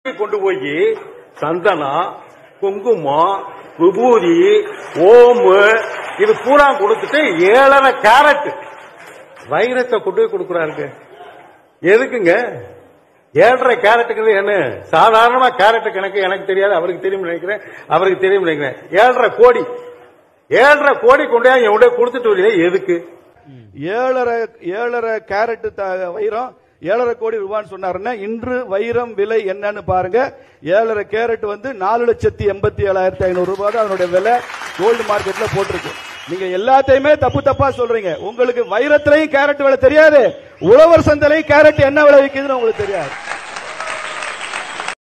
கொண்டு போய் சந்தனம் குங்குமம் விபூதி ஓமு இது பூரா கொடுத்துட்டு ஏழரை கேரட் வைரத்தை கொண்டு போய் கொடுக்குறாருங்க எதுக்குங்க ஏழரை கேரட்டுங்கிறது என்ன சாதாரணமா கேரட் கணக்கு எனக்கு தெரியாது அவருக்கு தெரியும் நினைக்கிறேன் அவருக்கு தெரியும் நினைக்கிறேன் ஏழரை கோடி ஏழரை கோடி கொண்டு போய் எவ்வளோ கொடுத்துட்டு வரீங்க எதுக்கு ஏழரை ஏழரை கேரட் த- வைரம் ஏழரை கோடி ரூபான்னு சொன்னாருன்னா இன்று வைரம் விலை என்னன்னு பாருங்க ஏழரை கேரட் வந்து நாலு லட்சத்தி எண்பத்தி ஏழாயிரத்தி ஐநூறு ரூபாய் தான் அதனுடைய விலை கோல்டு மார்க்கெட்ல போட்டிருக்கு நீங்க எல்லாத்தையுமே தப்பு தப்பா சொல்றீங்க உங்களுக்கு வைரத்திலையும் கேரட் விலை தெரியாது உழவர் சந்தையிலையும் கேரட் என்ன விலை விற்குதுன்னு உங்களுக்கு தெரியாது